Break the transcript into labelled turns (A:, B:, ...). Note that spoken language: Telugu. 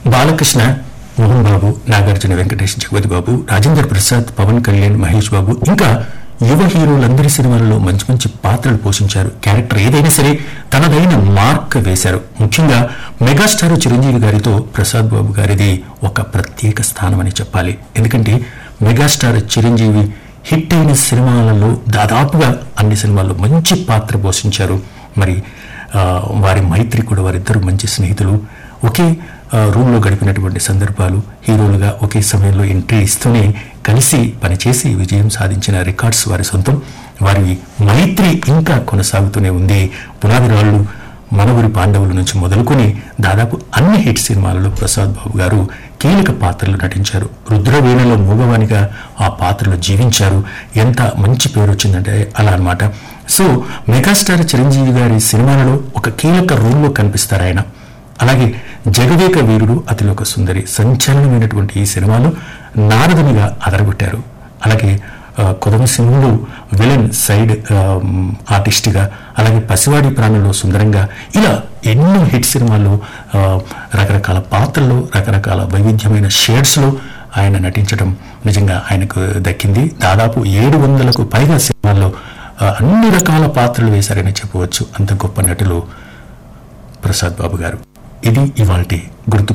A: బాలకృష్ణ మోహన్ బాబు నాగార్జున వెంకటేష్ జగపతి బాబు రాజేంద్ర ప్రసాద్ పవన్ కళ్యాణ్ మహేష్ బాబు ఇంకా యువ హీరోలందరి సినిమాలలో మంచి మంచి పాత్రలు పోషించారు క్యారెక్టర్ ఏదైనా సరే తనదైన మార్క్ వేశారు ముఖ్యంగా మెగాస్టార్ చిరంజీవి గారితో ప్రసాద్ బాబు గారిది ఒక ప్రత్యేక స్థానం అని చెప్పాలి ఎందుకంటే మెగాస్టార్ చిరంజీవి హిట్ అయిన సినిమాలలో దాదాపుగా అన్ని సినిమాల్లో మంచి పాత్ర పోషించారు మరి ఆ, వారి మైత్రి కూడా వారిద్దరు మంచి స్నేహితులు ఒకే ఆ, రూమ్లో గడిపినటువంటి సందర్భాలు హీరోలుగా ఒకే సమయంలో ఎంట్రీ ఇస్తూనే కలిసి పనిచేసి విజయం సాధించిన రికార్డ్స్ వారి సొంతం వారి మైత్రి ఇంకా కొనసాగుతూనే ఉంది పునాది రాళ్ళు మనవరి పాండవుల నుంచి మొదలుకొని దాదాపు అన్ని హిట్ సినిమాలలో ప్రసాద్ బాబు గారు కీలక పాత్రలు నటించారు రుద్రవీణలో మూగవానిగా ఆ పాత్రలో జీవించారు ఎంత మంచి పేరు వచ్చిందంటే అలా అన్నమాట సో మెగాస్టార్ చిరంజీవి గారి సినిమాలలో ఒక కీలక రోల్లో కనిపిస్తారు ఆయన అలాగే జగదేక వీరుడు అతిలోక సుందరి సంచలనమైనటువంటి ఈ సినిమాలో నారదునిగా అదరగొట్టారు అలాగే ఆ, కొదమ సింహులు విలన్ సైడ్ ఆర్టిస్ట్ గా అలాగే పసివాడి ప్రాణంలో సుందరంగా ఇలా ఎన్నో హిట్ సినిమాల్లో ఆ, రకరకాల పాత్రల్లో రకరకాల వైవిధ్యమైన షేడ్స్ లో ఆయన నటించడం నిజంగా ఆయనకు దక్కింది దాదాపు ఏడు వందలకు పైగా సినిమాల్లో ఆ, అన్ని రకాల పాత్రలు వేశారని చెప్పవచ్చు అంత గొప్ప నటులు ప్రసాద్ బాబు గారు ఇది ఇవాల్టి గుర్తు